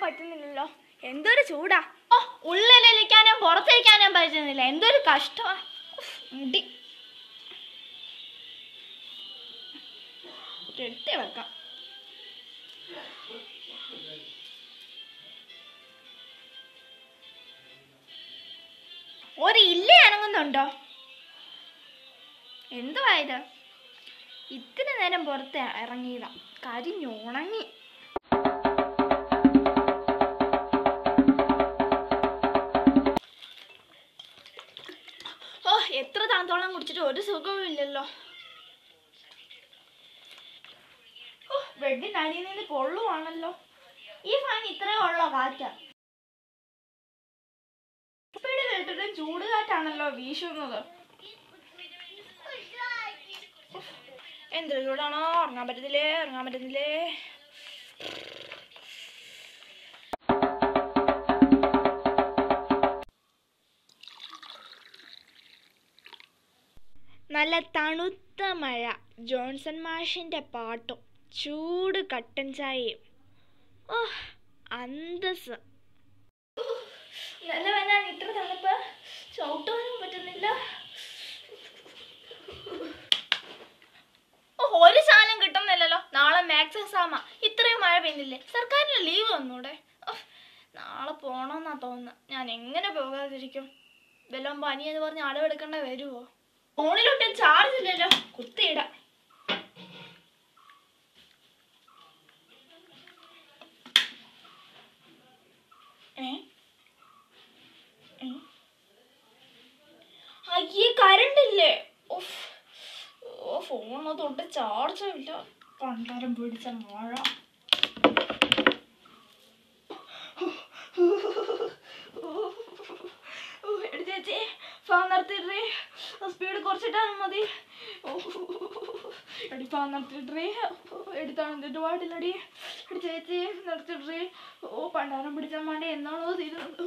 പറ്റുന്നില്ലല്ലോ എന്തൊരു ചൂടാ ഓ ഉള്ളിലിരിക്കാനും പുറത്തിരിക്കാനും പറ്റുന്നില്ല എന്തൊരു കഷ്ടമാ ഉഫ്, മുടി എടുത്തേ വെക്കാം ഒരു ഇല്ല അനങ്ങുന്നുണ്ടോ എന്തുവാ ഇത് ഇത്തിരി നേരം പുറത്ത് ഇറങ്ങിയതാ കരിഞ്ഞുണങ്ങി ഓ എത്ര താന്തോളം കുടിച്ചിട്ട് ഒരു സുഖവും ഇല്ലല്ലോ ഓ ബെഡിന്റെ അടിയിൽ നിന്ന് പൊള്ളുവാണല്ലോ ഈ ഫാൻ ഇത്രയും ഉള്ള കാറ്റാ സ്പീഡ് കേട്ടിട്ട് ചൂട് കാറ്റാണല്ലോ വീശുന്നത് എന്തൊരു ചൂടാണോ ഉറങ്ങാൻ പറ്റുന്നില്ലേ ഉറങ്ങാൻ പറ്റുന്നില്ലേ നല്ല തണുത്ത മഴ ജോൺസൺ മാഷിന്റെ പാട്ടും ചൂട് കട്ടൻ ചായയും ഓ അന്തസ് നല്ല വേനാണ് ഇത്ര തണുപ്പ് ചവിട്ടാനും പറ്റുന്നില്ല ഓ ഒരു സാധനം കിട്ടുന്നില്ലല്ലോ നാളെ മാത്സ് എക്സാമാ ഇത്രയും മഴ പെയ്യുന്നില്ലേ സർക്കാരിന് ലീവ് വന്നൂടെ ഉഫ്, നാളെ പോണമെന്നാ തോന്നുന്നത് ഞാൻ എങ്ങനെ പോകാതിരിക്കും വല്ലതും പനി എന്ന് പറഞ്ഞ് അളവെടുക്കേണ്ട വരുമോ ഫോണിലോട്ട് ചാർജ് ഇല്ലല്ലോ കുത്തിയിടാം ഏ ഏ? അയ്യേ കറണ്ട് ഇല്ലേ ഉഫ്. ഓ ഫോണ് തൊട്ട് ചാർജും ഇല്ല പണ്ടാരം പിടിച്ച മഴ ഓ, എടി ചേച്ചി ഫാൻ നിർത്തിയിട്ടേ സ്പീഡ് കുറച്ചിട്ടാൽ മതി ഓ, എടി ഫാൻ നിർത്തിയിട്ടേ എടി തണുത്തിട്ട് പാടില്ലടി എടി ചേച്ചി നിർത്തിയിട്ടേ ഓ പണ്ടാരം പിടിച്ച മഴ എന്നാണോ തീരുന്നത്